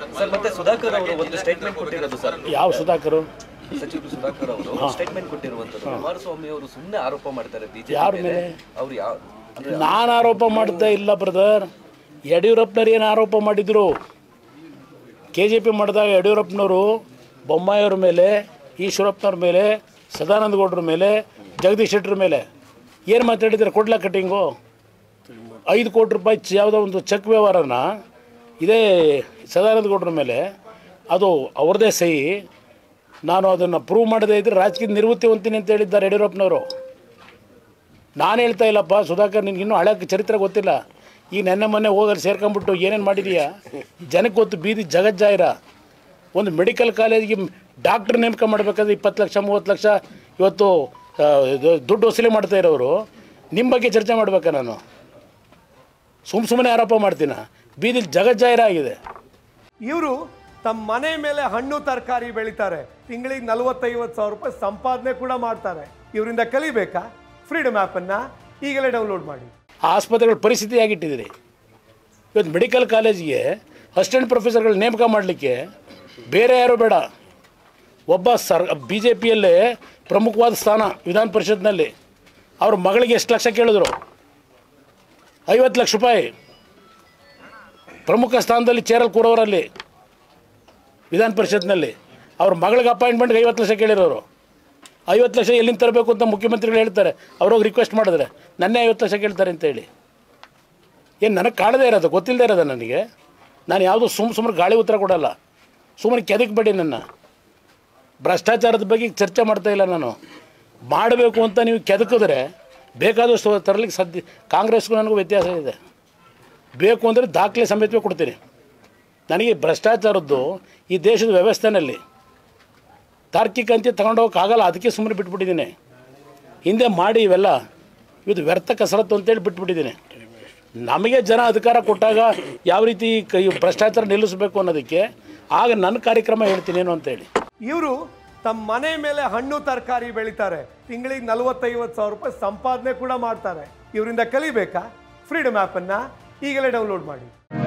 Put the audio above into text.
Sir ಮತ್ತೆ ಸುಧಾಕರ್ ಅವರು ಒಂದು ಸ್ಟೇಟ್ಮೆಂಟ್ ಕೊಟ್ಟಿರೋದು ಸರ್ ಯಾವ ಸುಧಾಕರು ಸಚಿವರು ಸುಧಾಕರ್ ಅವರು ಸ್ಟೇಟ್ಮೆಂಟ್ ಕೊಟ್ಟಿರುವಂತದ್ದು ಕುಮಾರಸ್ವಾಮಿ ಅವರು ಸುಮ್ಮನೆ ಆರೋಪ ಮಾಡ್ತಾರೆ ಬಿಜೆಪಿ ಯಾರ ಮೇಲೆ? ಅವ್ರು ಯಾವ ಅಂದ್ರೆ ನಾನು ಆರೋಪ ಮಾಡ್ತಾ ಇಲ್ಲ ಬ್ರದರ್ ಯಡಿಯೂರಪ್ಪನವ್ರು ಏನು ಆರೋಪ ಮಾಡಿದರು ಕೆ ಜೆ ಪಿ ಮಾಡಿದಾಗ ಯಡಿಯೂರಪ್ಪನವರು ಬೊಮ್ಮಾಯಿಯವ್ರ ಮೇಲೆ ಈಶ್ವರಪ್ಪನವ್ರ ಮೇಲೆ ಸದಾನಂದ ಗೌಡ್ರ ಮೇಲೆ ಜಗದೀಶ್ ಶೆಟ್ಟರ್ ಮೇಲೆ ಏನು ಮಾತಾಡಿದ್ದಾರೆ ಕೊಡ್ಲಾ ಕಟ್ಟಿಂಗು ಐದು ಕೋಟಿ ರೂಪಾಯಿ ಚ- ಯಾವುದೋ ಒಂದು ಚೆಕ್ ವ್ಯವಹಾರನ ಇದೇ ಸದಾನಂದ ಗೌಡ್ರ ಮೇಲೆ ಅದು ಅವ್ರದ್ದೇ ಸಹಿ ನಾನು ಅದನ್ನು ಪ್ರೂವ್ ಮಾಡದೇ ಇದ್ದರೆ ರಾಜಕೀಯ ನಿವೃತ್ತಿ ಹೊಂತೀನಿ ಅಂತ ಹೇಳಿದ್ದಾರೆ ಯಡಿಯೂರಪ್ಪನವರು ನಾನು ಹೇಳ್ತಾ ಇಲ್ಲಪ್ಪ ಸುಧಾಕರ್ ನಿನ್ಗೆ ಇನ್ನೂ ಹಳೆ ಚರಿತ್ರೆ ಗೊತ್ತಿಲ್ಲ ಈ ನೆನ್ನೆ ಮೊನ್ನೆ ಹೋಗಲ್ಲಿ ಸೇರ್ಕೊಂಡ್ಬಿಟ್ಟು ಏನೇನು ಮಾಡಿದೀಯಾ ಜನಕ್ಕೆ ಗೊತ್ತು ಬೀದಿ ಜಗಜ್ಜಾಹಿರ ಒಂದು ಮೆಡಿಕಲ್ ಕಾಲೇಜಿಗೆ ಡಾಕ್ಟ್ರ್ ನೇಮಕ ಮಾಡಬೇಕಾದ್ರೆ ಇಪ್ಪತ್ತು ಲಕ್ಷ ಮೂವತ್ತು ಲಕ್ಷ ಇವತ್ತು ಆ, ಇದು ದುಡ್ಡು ವಸೂಲಿ ಮಾಡ್ತಾ ಇರೋರು ನಿಮ್ಮ ಬಗ್ಗೆ ಚರ್ಚೆ ಮಾಡಬೇಕಾ ನಾನು ಸುಮ್ಮ ಸುಮ್ಮನೆ ಆರೋಪ ಮಾಡ್ತೀನ ಬೀದಿಲಿ ಜಗಜ್ಜಾಹಿರ ಆಗಿದೆ ಇವರು ತಮ್ಮ ಮನೆ ಮೇಲೆ ಹಣ್ಣು ತರಕಾರಿ ಬೆಳಿತಾರೆ ತಿಂಗಳಿಗೆ ನಲವತ್ತೈವತ್ತು ಸಾವಿರ ರೂಪಾಯಿ ಸಂಪಾದನೆ ಕೂಡ ಮಾಡ್ತಾರೆ ಇವರಿಂದ ಕಲಿಬೇಕಾ ಫ್ರೀಡಮ್ ಆ್ಯಪನ್ನು ಈಗಲೇ ಡೌನ್ಲೋಡ್ ಮಾಡಿ ಆ ಆಸ್ಪತ್ರೆಗಳ ಪರಿಸ್ಥಿತಿ ಹೇಗಿಟ್ಟಿದ್ದೀರಿ ಇವತ್ತು ಮೆಡಿಕಲ್ ಕಾಲೇಜಿಗೆ ಅಸಿಸ್ಟೆಂಟ್ ಪ್ರೊಫೆಸರ್ಗಳು ನೇಮಕ ಮಾಡಲಿಕ್ಕೆ ಬೇರೆ ಯಾರು ಬೇಡ ಒಬ್ಬ ಸರ್ ಬಿ ಜೆ ಪಿಯಲ್ಲೇ ಪ್ರಮುಖವಾದ ಸ್ಥಾನ ವಿಧಾನ ಪರಿಷತ್ನಲ್ಲಿ ಅವ್ರ ಮಗಳಿಗೆ ಎಷ್ಟು ಲಕ್ಷ ಕೇಳಿದ್ರು ಐವತ್ತು ಲಕ್ಷ ರೂಪಾಯಿ ಪ್ರಮುಖ ಸ್ಥಾನದಲ್ಲಿ ಚೇರಲ್ಲಿ ಕೂರೋರಲ್ಲಿ ವಿಧಾನ ಪರಿಷತ್ನಲ್ಲಿ ಅವ್ರ ಮಗಳಿಗೆ ಅಪಾಯಿಂಟ್ಮೆಂಟ್ಗೆ ಐವತ್ತು ಲಕ್ಷ ಕೇಳಿರೋರು ಐವತ್ತು ಲಕ್ಷ ಎಲ್ಲಿಂದ ತರಬೇಕು ಅಂತ ಮುಖ್ಯಮಂತ್ರಿಗಳು ಹೇಳ್ತಾರೆ ಅವ್ರೋಗಿ ರಿಕ್ವೆಸ್ಟ್ ಮಾಡಿದ್ರೆ ನನ್ನೇ ಐವತ್ತು ಲಕ್ಷ ಕೇಳ್ತಾರೆ ಅಂತೇಳಿ ಏನು ನನಗೆ ಕಾಣದೇ ಇರೋದು ಗೊತ್ತಿಲ್ಲದೆ ಇರೋದು ನನಗೆ ನಾನು ಯಾವುದೂ ಸುಮ್ಮ ಸುಮ್ಮನೆ ಗಾಳಿ ಉತ್ತರ ಕೊಡಲ್ಲ ಸುಮ್ಮನೆ ಕೆದಕ್ಬೇಡಿ ನನ್ನ ಭ್ರಷ್ಟಾಚಾರದ ಬಗ್ಗೆ ಚರ್ಚೆ ಮಾಡ್ತಾ ಇಲ್ಲ ನಾನು ಮಾಡಬೇಕು ಅಂತ ನೀವು ಕೆದಕಿದ್ರೆ ಬೇಕಾದಷ್ಟು ತರಲಿಕ್ಕೆ ಸದ್ಯ ಕಾಂಗ್ರೆಸ್ಗೂ ನನಗೂ ವ್ಯತ್ಯಾಸ ಇದೆ ಬೇಕು ಅಂದರೆ ದಾಖಲೆ ಸಮೇತವೇ ಕೊಡ್ತೀನಿ ನನಗೆ ಭ್ರಷ್ಟಾಚಾರದ್ದು ಈ ದೇಶದ ವ್ಯವಸ್ಥೆನಲ್ಲಿ ತಾರ್ಕಿಕ ಅಂತ್ಯ ತಗೊಂಡೋಗಕ್ಕಾಗಲ್ಲ ಅದಕ್ಕೆ ಸುಮ್ಮನೆ ಬಿಟ್ಬಿಟ್ಟಿದ್ದೀನಿ ಹಿಂದೆ ಮಾಡಿ ಇವೆಲ್ಲ ಇದು ವ್ಯರ್ಥ ಕಸರತ್ತು ಅಂತೇಳಿ ಬಿಟ್ಬಿಟ್ಟಿದ್ದೀನಿ ನಮಗೆ ಜನ ಅಧಿಕಾರ ಕೊಟ್ಟಾಗ ಯಾವ ರೀತಿ ಕ- ಈ ಭ್ರಷ್ಟಾಚಾರ ನಿಲ್ಲಿಸಬೇಕು ಅನ್ನೋದಕ್ಕೆ ಆಗ ನನ್ನ ಕಾರ್ಯಕ್ರಮ ಹೇಳ್ತೀನಿ ಏನು ಅಂತೇಳಿ ಇವರು ತಮ್ಮ ಮನೆ ಮೇಲೆ ಹಣ್ಣು ತರಕಾರಿ ಬೆಳಿತಾರೆ ತಿಂಗಳಿಗೆ ನಲವತ್ತೈವತ್ತು ಸಾವಿರ ರೂಪಾಯಿ ಸಂಪಾದನೆ ಕೂಡ ಮಾಡ್ತಾರೆ ಇವರಿಂದ ಕಲಿಬೇಕಾ ಫ್ರೀಡಮ್ ಆ್ಯಪನ್ನು ಈಗಲೇ ಡೌನ್ಲೋಡ್ ಮಾಡಿ